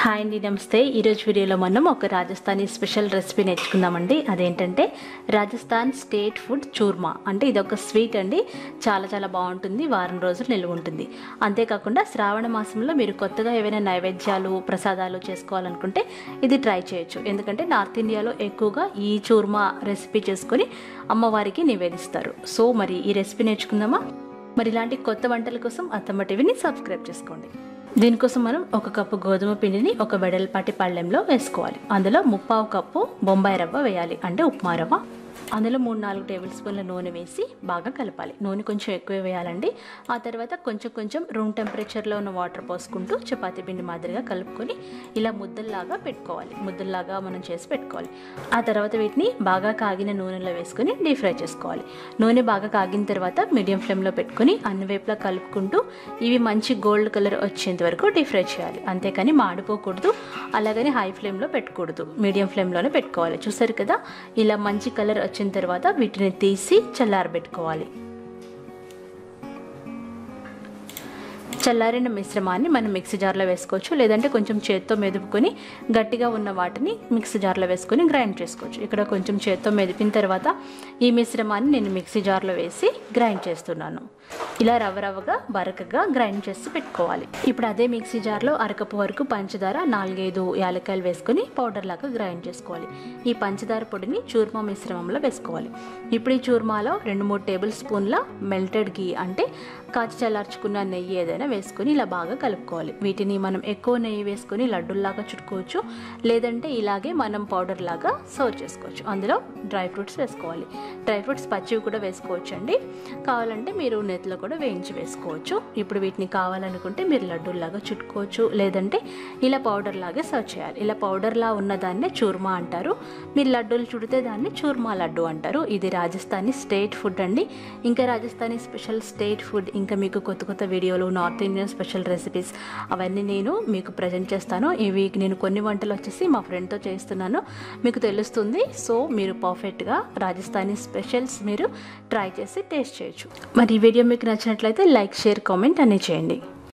hi అండి నమస్తే ఈరోజు వీడియోలో మనం ఒక రాజస్థానీ స్పెషల్ రెసిపీ నేర్చుకుందామండి అదేంటంటే రాజస్థాన్ స్టేట్ ఫుడ్ చూర్మా అంటే ఇది ఒక స్వీట్ అండి చాలా చాలా బాగుంటుంది వారం రోజులు నిల్వ ఉంటుంది అంతేకాకుండా శ్రావణ మాసంలో మీరు కొత్తగా ఏవైనా నైవేద్యాలు ప్రసాదాలు చేసుకోవాలనుకుంటే ఇది ట్రై చేయొచ్చు ఎందుకంటే నార్త్ ఇండియాలో ఎక్కువగా ఈ చూర్మా రెసిపీ చేసుకొని అమ్మవారికి నివేదిస్తారు సో మరి ఈ రెసిపీ నేర్చుకుందామా మరి ఇలాంటి కొత్త వంటల కోసం అత్తమ్మ టీవీని సబ్స్క్రైబ్ చేసుకోండి దీనికోసం మనం ఒక కప్పు గోధుమ పిండిని ఒక వెడల్పాటి పళ్ళెంలో వేసుకోవాలి అందులో ముప్పావు కప్పు బొంబాయి రవ్వ వేయాలి అంటే ఉప్మా రవ్వ అందులో మూడు నాలుగు టేబుల్ స్పూన్ల నూనె వేసి బాగా కలపాలి నూనె కొంచెం ఎక్కువ వేయాలండి ఆ తర్వాత కొంచెం కొంచెం రూమ్ టెంపరేచర్లో ఉన్న వాటర్ పోసుకుంటూ చపాతీ పిండి మాదిరిగా కలుపుకొని ఇలా ముద్దల్లాగా పెట్టుకోవాలి ముద్దల్లాగా మనం చేసి పెట్టుకోవాలి ఆ తర్వాత వీటిని బాగా కాగిన నూనెలో వేసుకొని డీప్ ఫ్రై చేసుకోవాలి నూనె బాగా కాగిన తర్వాత మీడియం ఫ్లేమ్లో పెట్టుకొని అన్ని వైపులా కలుపుకుంటూ ఇవి మంచి గోల్డ్ కలర్ వచ్చేంత వరకు డీప్ ఫ్రై చేయాలి అంతేకాని మాడిపోకూడదు అలాగని హై ఫ్లేమ్లో పెట్టకూడదు మీడియం ఫ్లేమ్లోనే పెట్టుకోవాలి చూసారు కదా ఇలా మంచి కలర్ వచ్చిన తర్వాత వీటిని తీసి చల్లారబెట్టుకోవాలి చల్లారిన మిశ్రమాన్ని మనం మిక్సీ జార్లో వేసుకోవచ్చు లేదంటే కొంచెం చేత్తో మెదుపుకొని గట్టిగా ఉన్న వాటిని మిక్సీ జార్లో వేసుకొని గ్రైండ్ చేసుకోవచ్చు ఇక్కడ కొంచెం చేత్తో మెదిపిన తర్వాత ఈ మిశ్రమాన్ని నేను మిక్సీ జార్లో వేసి గ్రైండ్ చేస్తున్నాను ఇలా రవ్వ రవ్వగా బరకగా గ్రైండ్ చేసి పెట్టుకోవాలి ఇప్పుడు అదే మిక్సీ జార్లో అరకపు వరకు పంచదార నాలుగైదు యాలక్కాయలు వేసుకొని పౌడర్ లాగా గ్రైండ్ చేసుకోవాలి ఈ పంచదార పొడిని చూర్మా మిశ్రమంలో వేసుకోవాలి ఇప్పుడు ఈ చూర్మాలో రెండు మూడు టేబుల్ స్పూన్ల మెల్టెడ్ గీ అంటే కాచి చల్లార్చుకున్న నెయ్యి ఏదైనా వేసుకొని ఇలా బాగా కలుపుకోవాలి వీటిని మనం ఎక్కువ నెయ్యి వేసుకొని లడ్డూల్లాగా చుట్టుకోవచ్చు లేదంటే ఇలాగే మనం పౌడర్ లాగా సర్వ్ చేసుకోవచ్చు అందులో డ్రై ఫ్రూట్స్ వేసుకోవాలి డ్రై ఫ్రూట్స్ పచ్చివి కూడా వేసుకోవచ్చు అండి కావాలంటే మీరు నెత్తిలో కూడా వేయించి వేసుకోవచ్చు ఇప్పుడు వీటిని కావాలనుకుంటే మీరు లడ్డూల్లాగా చుట్టుకోవచ్చు లేదంటే ఇలా పౌడర్ లాగా సర్వ్ చేయాలి ఇలా పౌడర్లా ఉన్న దాన్నే చూర్మా అంటారు మీరు లడ్డూలు చుడితే దాన్ని చూర్మా లడ్డు అంటారు ఇది రాజస్థానీ స్టేట్ ఫుడ్ అండి ఇంకా రాజస్థానీ స్పెషల్ స్టేట్ ఫుడ్ ఇంకా మీకు కొత్త కొత్త వీడియోలు నార్త్ ఇండియన్ స్పెషల్ రెసిపీస్ అవన్నీ నేను మీకు ప్రజెంట్ చేస్తాను ఇవి నేను కొన్ని వంటలు వచ్చేసి మా ఫ్రెండ్తో చేస్తున్నాను మీకు తెలుస్తుంది సో మీరు పర్ఫెక్ట్గా రాజస్థానీ స్పెషల్స్ మీరు ట్రై చేసి టేస్ట్ చేయొచ్చు మరి ఈ వీడియో మీకు నచ్చినట్లయితే లైక్ షేర్ కామెంట్ అన్నీ చేయండి